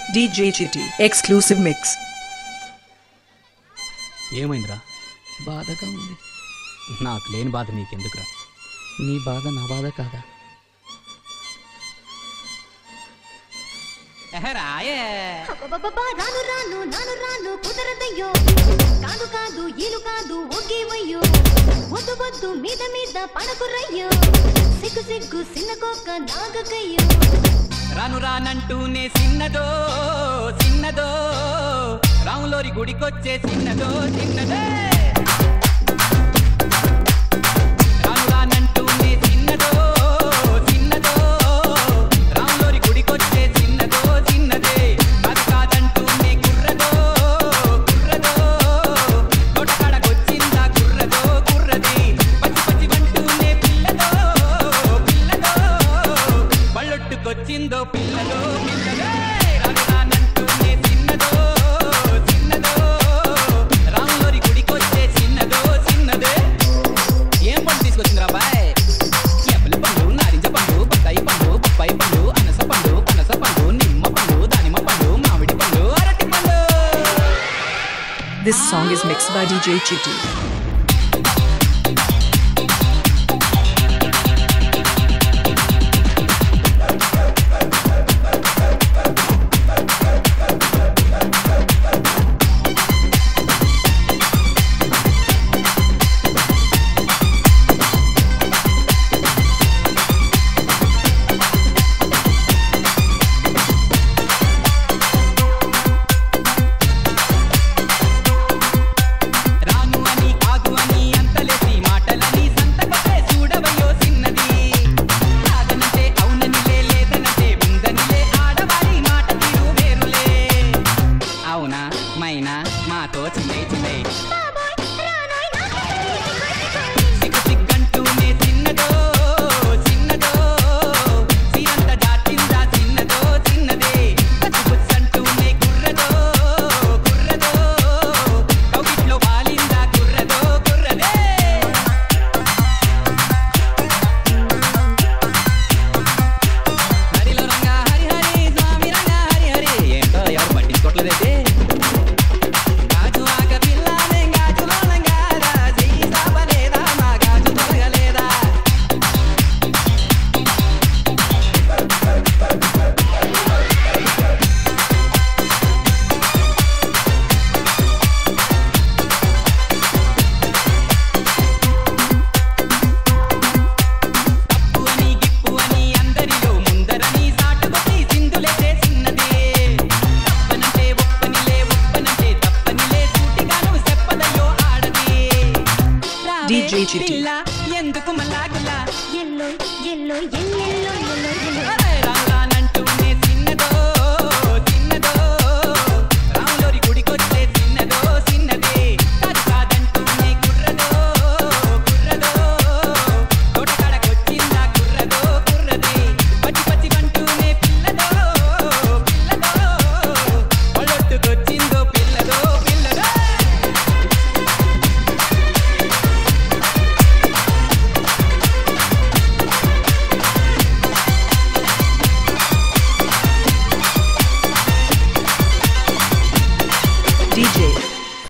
DJ Chitty. Exclusive mix. ఏమైందిరా బాధగా ఉంది నాకు లేని బాధ నీకెందుకురా నీ బాధ నా బాధ కాదా అబ్బబ్బబ్బా, రాను రాను నాను రాను కుదరదయ్యో కాదు కాదు ఈలు కాదు ఒకేవయ్యో వద్దు వద్దు మీద మీద పడకురయ్యో సిగ్గు సిగ్గు సిన్నకోక నాగకయ్యో రాను రానంటూనే చిన్నదో చిన్నదో రాములోరి గుడికొచ్చే చిన్నదో చిన్నదే రాను రానంటూనే చిన్నదో చిన్నదో రాములోరి గుడికొచ్చే చిన్నదో చిన్నదే కాదు కాదంటూనే కుర్రదో కుర్రదో తోటకాడకొచ్చిందా కుర్రదో కుర్రది పచ్చి పచ్చి వంటూనే పిల్లదో పిల్లదో పళ్ళొట్టుకొచ్చిందో పిల్లదో పిల్లదే రాను రానంటూనే చిన్నదో చిన్నదో రాములోరి గుడికొచ్చే చిన్నదో చిన్నదే ఏం పండు తీసుకొచ్చిందిరా బాయ్ ఎప్పలి పండు నారింజ పండు బత్తాయి పండు బొప్పాయి పండు అనస పండు పనస పండు నిమ్మ పండు దానిమ్మ పండు మామిడి పండు అరటి పండు This song is mixed by DJ Chitty. రాను అని కాదు అని అంతలేసి మాటలని సంతకొట్టే చూడవయ్యో చిన్నది కాదనంటే అవుననిలే లేదనంటే ఉందనిలే ఆడవారి మాట తీరు వేరులే అవునా మైనా మాతో చిన్నై చిన్నై సిగ్గు సిగ్గంటూనే చిన్నదో చిన్నదో సీరంత దాటిందా చిన్నదో చిన్నదే కచ్చుబుచ్చంటూనే కుర్రదో కుర్రదో కౌగిట్లో వాలిందా కుర్రదో కుర్రదే హరిలో రంగా హరి హరి స్వామి రంగా హరి హరి ఏంటో ఎవరు పట్టించుకోవట్లేదైతే గాజు ఆక పిల్లనే గాజులో లంగారా చెయ్యి సాపలేదా మా గాజు తొలగలేదా తప్పు అని గిప్పు అని అందరిలో ముందరని సాటుకొచ్చి సింధులేసే చిన్నదే తప్పనంటే ఒప్పనిలే ఒప్పనంటే తప్పనిలే సూటిగాను చెప్పదయ్యో ఆడది రావే DJ Chitty. పిల్ల, ఎందుకు మలాగులా ఎల్లో ఎల్లో ఎల్లెల్లో ఎల్లో ఎల్లో రానంటూనే చిన్నదో చిన్నదో రాములోరి గుడికొచ్చే చిన్నదో చిన్నదే కాదు కాదంటూనే కుర్రదో కుర్రదో తోటకాడకొచ్చిందా కుర్రదో కుర్రదే పచ్చి పచ్చి వంటూనే పిల్లదో పిల్లదో పళ్ళొట్టుకొచ్చిందో పిల్లదో పిల్లదో DJ